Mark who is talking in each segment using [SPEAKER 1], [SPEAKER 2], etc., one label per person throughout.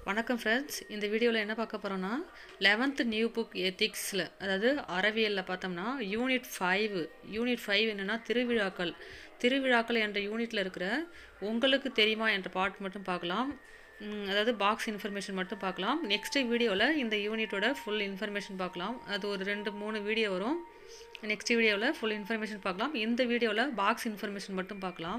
[SPEAKER 1] வணக்கம் ஃப்ரெண்ட்ஸ் இந்த வீடியோவில் என்ன பார்க்க போகிறோன்னா லெவன்த் நியூ புக் எத்திக்ஸில் அதாவது அறவியலில் பார்த்தோம்னா யூனிட் ஃபைவ் யூனிட் ஃபைவ் என்னென்னா திருவிழாக்கள் திருவிழாக்கள் என்ற யூனிட்டில் இருக்கிற உங்களுக்கு தெரியுமா என்ற பார்ட் மட்டும் பார்க்கலாம் ம், அதாவது பாக்ஸ் இன்ஃபர்மேஷன் மட்டும் பார்க்கலாம் நெக்ஸ்ட் வீடியோவில் இந்த யூனிட்டோட ஃபுல் இன்ஃபர்மேஷன் பார்க்கலாம் அது ஒரு ரெண்டு மூணு வீடியோ வரும் நெக்ஸ்ட் வீடியோவில் ஃபுல் இன்ஃபர்மேஷன் பார்க்கலாம் இந்த வீடியோவில் பாக்ஸ் இன்ஃபர்மேஷன் மட்டும் பார்க்கலாம்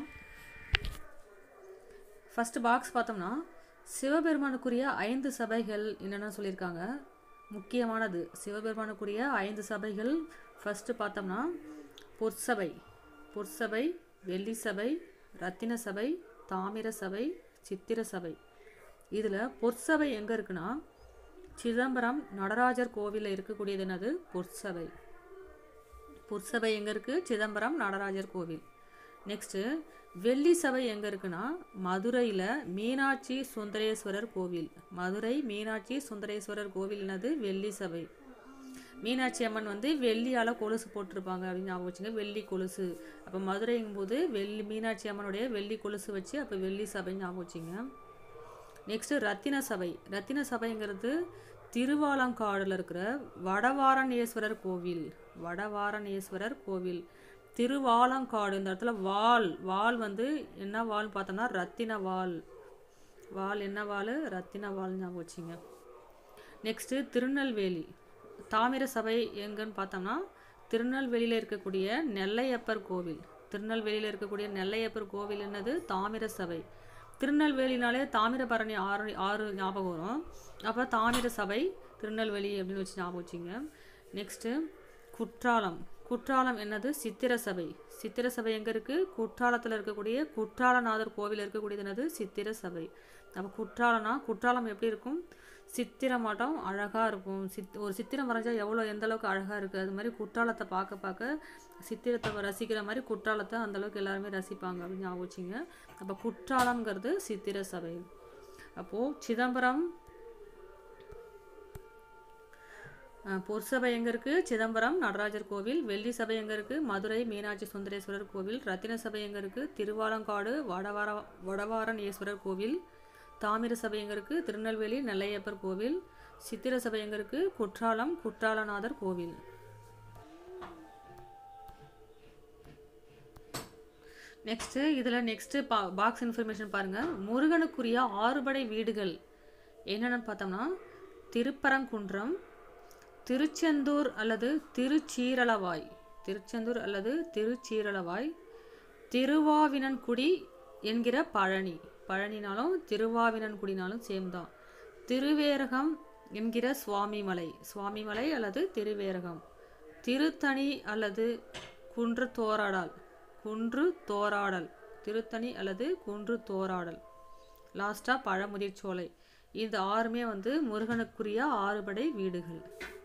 [SPEAKER 1] ஃபஸ்ட்டு பாக்ஸ் பார்த்தோம்னா சிவபெருமானுக்குரிய ஐந்து சபைகள் என்னென்ன சொல்லியிருக்காங்க முக்கியமானது சிவபெருமானுக்குரிய ஐந்து சபைகள் ஃபஸ்ட்டு பார்த்தோம்னா பொற்சபை பொற்சபை வெள்ளி சபை ரத்தின சபை தாமிர சபை சித்திர சபை இதில் பொற்சபை எங்கே இருக்குன்னா சிதம்பரம் நடராஜர் கோவிலில் இருக்கக்கூடியது என்னது பொற்சபை பொற்சபை எங்கே இருக்குது சிதம்பரம் நடராஜர் கோவில் நெக்ஸ்ட்டு வெள்ளி சபை எங்கே இருக்குன்னா மதுரையில் மீனாட்சி சுந்தரேஸ்வரர் கோவில் மதுரை மீனாட்சி சுந்தரேஸ்வரர் கோவில் என்னது வெள்ளி சபை மீனாட்சி அம்மன் வந்து வெள்ளியால் கொலுசு போட்டிருப்பாங்க அப்படின்னு ஞாபகம் வச்சுங்க வெள்ளி கொலுசு அப்போ மதுரைங்கும்போது வெள்ளி மீனாட்சி அம்மனுடைய வெள்ளி கொலுசு வச்சு அப்போ வெள்ளி சபை ஞாபகம் வச்சுங்க நெக்ஸ்ட்டு ரத்தின சபை ரத்தின சபைங்கிறது திருவாலங்காடில் இருக்கிற வடவாரணேஸ்வரர் கோவில் வடவாரணேஸ்வரர் கோவில் திருவாலங்காடு இந்த இடத்துல வால் வால் வந்து என்ன வால் பார்த்தோம்னா ரத்தின வால் வால் என்ன வால் ரத்தின வால் ஞாபகம் வச்சுங்க நெக்ஸ்ட்டு திருநெல்வேலி தாமிர சபை எங்கன்னு பார்த்தோம்னா திருநெல்வேலியில் இருக்கக்கூடிய நெல்லையப்பர் கோவில் திருநெல்வேலியில் இருக்கக்கூடிய நெல்லையப்பர் கோவில் என்னது தாமிர சபை திருநெல்வேலினாலே தாமிரபரணி ஆறு ஆறு ஞாபகம் வரும் அப்போ தாமிர சபை திருநெல்வேலி அப்படின்னு வச்சு ஞாபகம் வச்சுங்க நெக்ஸ்ட்டு குற்றாலம் குற்றாலம் என்னது சித்திர சபை சித்திர சபை எங்கே இருக்குது குற்றாலத்தில் இருக்கக்கூடிய குற்றாலநாதர் கோவில் இருக்கக்கூடியது என்னது சித்திர சபை அப்போ குற்றாலம்னா குற்றாலம் எப்படி இருக்கும் சித்திரமாட்டம் அழகாக இருக்கும் சித் ஒரு சித்திரம் வரைஞ்சா எவ்வளோ எந்த அளவுக்கு அழகாக இருக்குது அது மாதிரி குற்றாலத்தை பார்க்க பார்க்க சித்திரத்தை ரசிக்கிற மாதிரி குற்றாலத்தை அந்த அளவுக்கு எல்லாருமே ரசிப்பாங்க அப்படின்னு ஞாபகம் வச்சுங்க அப்போ குற்றாலம்ங்கிறது சித்திர சபை அப்போது சிதம்பரம் அஹ், பொற்சபை எங்கே இருக்குது சிதம்பரம் நடராஜர் கோவில் வெள்ளி சபை எங்கே இருக்குது மதுரை மீனாட்சி சுந்தரேஸ்வரர் கோவில் ரத்தின சபை எங்கே இருக்குது திருவாலங்காடு வடவார வடவாரணேஸ்வரர் கோவில் தாமிர சபை எங்கே இருக்குது திருநெல்வேலி நெல்லையப்பர் கோவில் சித்திர சபை எங்கே இருக்குது குற்றாலம் குற்றாலநாதர் கோவில் நெக்ஸ்ட்டு இதில் நெக்ஸ்ட்டு பா பாக்ஸ் இன்ஃபர்மேஷன் பாருங்கள் முருகனுக்குரிய ஆறுபடை வீடுகள் என்னென்னு பார்த்தோம்னா திருப்பரங்குன்றம் திருச்செந்தூர் அல்லது திருச்சீரளவாய் திருச்செந்தூர் அல்லது திருச்சீரளவாய் திருவாவினன்குடி என்கிற பழனி பழனினாலும் திருவாவினன்குடினாலும் சேம் தான் திருவேரகம் என்கிற சுவாமிமலை சுவாமிமலை அல்லது திருவேரகம் திருத்தணி அல்லது குன்று தோராடல் குன்று தோராடல் திருத்தணி அல்லது குன்று தோராடல் லாஸ்ட்டாக பழமுதிர்ச்சோலை இது ஆறுமே வந்து முருகனுக்குரிய ஆறுபடை வீடுகள்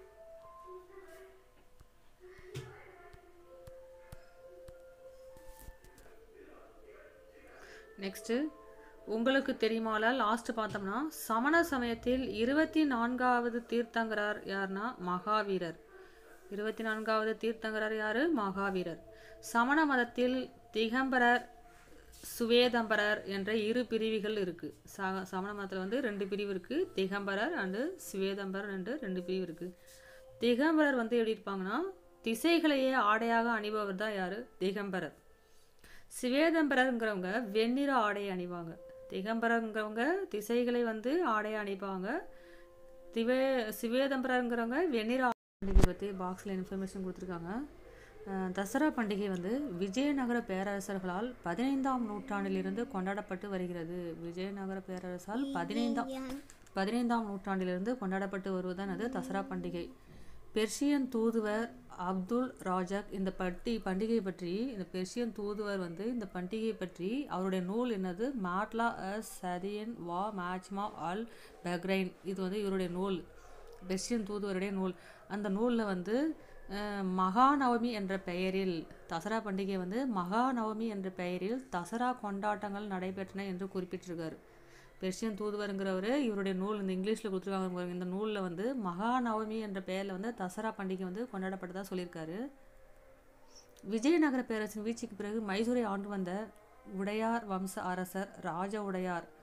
[SPEAKER 1] நெக்ஸ்ட்டு உங்களுக்கு தெரியுமால லாஸ்ட் பார்த்தோம்னா சமண சமயத்தில் இருபத்தி நான்காவது தீர்த்தங்கரார் யாருன்னா மகாவீரர் இருபத்தி நான்காவது தீர்த்தங்கரார் யாரு மகாவீரர் சமண மதத்தில் திகம்பரர் சுவேதம்பரர் என்ற இரு பிரிவுகள் இருக்குது ச சமண மதத்தில் வந்து ரெண்டு பிரிவு இருக்குது திகம்பரர் அண்டு சுவேதம்பரர் ரெண்டு ரெண்டு பிரிவு இருக்குது திகம்பரர் வந்து எப்படி இருப்பாங்கன்னா திசைகளையே ஆடையாக அணிபவர் தான் யார் திகம்பரர் சிவேதம்பரங்கிறவங்க வெண்ணிற ஆடை அணிவாங்க திகம்பரங்கிறவங்க திசைகளை வந்து ஆடை அணிப்பாங்க திவே சிவேதம்பரங்கிறவங்க வெண்ணிற பண்டிகை பற்றி பாக்ஸில் இன்ஃபர்மேஷன் கொடுத்துருக்காங்க அஹ் தசரா பண்டிகை வந்து விஜயநகர பேரரசர்களால் பதினைந்தாம் நூற்றாண்டிலிருந்து கொண்டாடப்பட்டு வருகிறது விஜயநகர பேரரசால் பதினைந்தாம் பதினைந்தாம் நூற்றாண்டிலிருந்து கொண்டாடப்பட்டு வருவதுதான் அது தசரா பண்டிகை பெர்ஷியன் தூதுவர் அப்துல் ராஜாக் இந்த பட்டி பண்டிகை பற்றி இந்த பெர்ஷியன் தூதுவர் வந்து இந்த பண்டிகை பற்றி அவருடைய நூல் என்னது மாட்லா அஸ் சதியன் வா மேச்மா அல் பஹ்ரைன் இது வந்து இவருடைய நூல் பெர்ஷியன் தூதுவருடைய நூல் அந்த நூலில் வந்து அஹ், மகாநவமி என்ற பெயரில் தசரா பண்டிகை வந்து மகாநவமி என்ற பெயரில் தசரா கொண்டாட்டங்கள் நடைபெற்றன என்று குறிப்பிட்டிருக்காரு பெர்ஷியன் தூதுவருங்கிறவர் இவருடைய நூல் இந்த இங்கிலீஷில் கொடுத்துருக்காங்க பாருங்க. இந்த நூலில் வந்து மகாநவமி என்ற பெயரில் வந்து தசரா பண்டிகை வந்து கொண்டாடப்பட்டதாக சொல்லியிருக்காரு விஜயநகர பேரரசின் வீழ்ச்சிக்கு பிறகு மைசூரை ஆண்டு வந்த உடையார் வம்ச அரசர் ராஜ உடையார்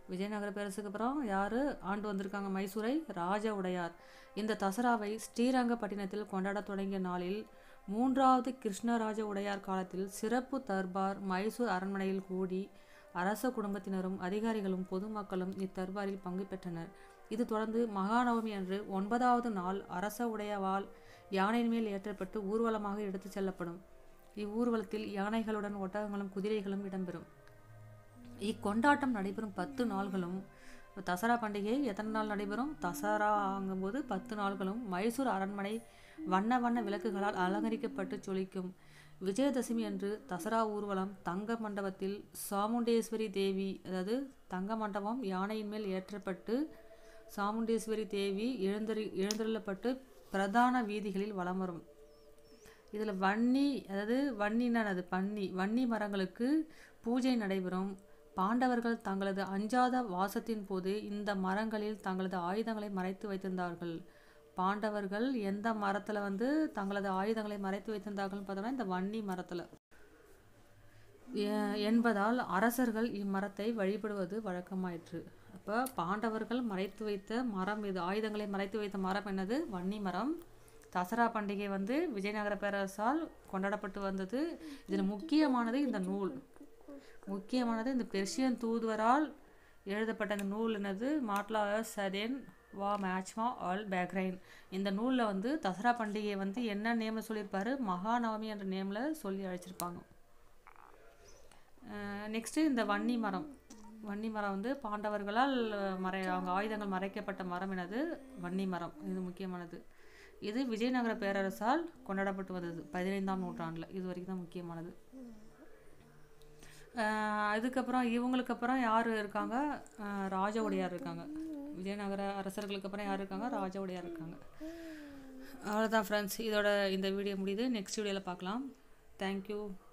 [SPEAKER 1] விஜயநகர பேரரசுக்கு அப்புறம் யார் ஆண்டு வந்திருக்காங்க மைசூரை ராஜ உடையார் இந்த தசராவை ஸ்ரீரங்கப்பட்டினத்தில் கொண்டாடத் தொடங்கிய நாளில் மூன்றாவது கிருஷ்ணராஜ உடையார் காலத்தில் சிறப்பு தர்பார் மைசூர் அரண்மனையில் கூடி அரச குடும்பத்தினரும் அதிகாரிகளும் பொதுமக்களும் இத்தர்பாரில் பங்கு பெற்றனர் இது தொடர்ந்து மகாநவமி அன்று ஒன்பதாவது நாள் அரச உடையவால் யானையின் மேல் ஏற்றப்பட்டு ஊர்வலமாக எடுத்துச் செல்லப்படும் இவ்வூர்வலத்தில் யானைகளுடன் ஒட்டகங்களும் குதிரைகளும் இடம்பெறும் இக்கொண்டாட்டம் நடைபெறும் பத்து நாள்களும் தசரா பண்டிகை எத்தனை நாள் நடைபெறும் தசராங்கும்போது பத்து நாள்களும் மைசூர் அரண்மனை வண்ண வண்ண விளக்குகளால் அலங்கரிக்கப்பட்டு ஜொலிக்கும் விஜயதசமி அன்று தசரா ஊர்வலம் தங்க மண்டபத்தில் சாமுண்டேஸ்வரி தேவி அதாவது தங்க மண்டபம் யானையின் மேல் ஏற்றப்பட்டு சாமுண்டேஸ்வரி தேவி எழுந்தறி எழுந்தருளப்பட்டு பிரதான வீதிகளில் வலம் வரும் இதில் வன்னி அதாவது வன்னினானது பன்னி வன்னி மரங்களுக்கு பூஜை நடைபெறும் பாண்டவர்கள் தங்களது அஞ்சாத வாசத்தின் போது இந்த மரங்களில் தங்களது ஆயுதங்களை மறைத்து வைத்திருந்தார்கள் பாண்டவர்கள் எந்த மரத்தில் வந்து தங்களது ஆயுதங்களை மறைத்து வைத்திருந்தார்கள்னு பார்த்தோம்னா இந்த வன்னி மரத்தில் என்பதால் அரசர்கள் இம்மரத்தை வழிபடுவது வழக்கமாயிற்று அப்போ பாண்டவர்கள் மறைத்து வைத்த மரம் இது ஆயுதங்களை மறைத்து வைத்த மரம் என்னது வன்னி மரம் தசரா பண்டிகை வந்து விஜயநகர பேரரசால் கொண்டாடப்பட்டு வந்தது இதில் முக்கியமானது இந்த நூல் முக்கியமானது இந்த பெர்ஷியன் தூதுவரால் எழுதப்பட்ட இந்த நூல் என்னது மாட்லா சதேன் வா மேட்ச்மா ஆல் பேக்ரைன் இந்த நூலில் வந்து தசரா பண்டிகையை வந்து என்ன நேமில் சொல்லியிருப்பாரு மகாநவமி என்ற நேமில் சொல்லி அழைச்சிருப்பாங்க நெக்ஸ்ட்டு இந்த வன்னி மரம் வன்னி மரம் வந்து பாண்டவர்களால் மறை அவங்க ஆயுதங்கள் மறைக்கப்பட்ட மரம் என்னது வன்னி மரம் இது முக்கியமானது இது விஜயநகர பேரரசால் கொண்டாடப்பட்டு வந்தது பதினைந்தாம் நூற்றாண்டில் இது வரைக்கும் தான் முக்கியமானது இதுக்கப்புறம் இவங்களுக்கு அப்புறம் யார் இருக்காங்க ராஜ உடையார் இருக்காங்க விஜயநகர அரசர்களுக்கு அப்புறம் யார் இருக்காங்க ராஜ உடையார் இருக்காங்க அவ்வளோதான் ஃப்ரெண்ட்ஸ் இதோட இந்த வீடியோ முடியுது நெக்ஸ்ட் வீடியோவில் பார்க்கலாம் தேங்க்யூ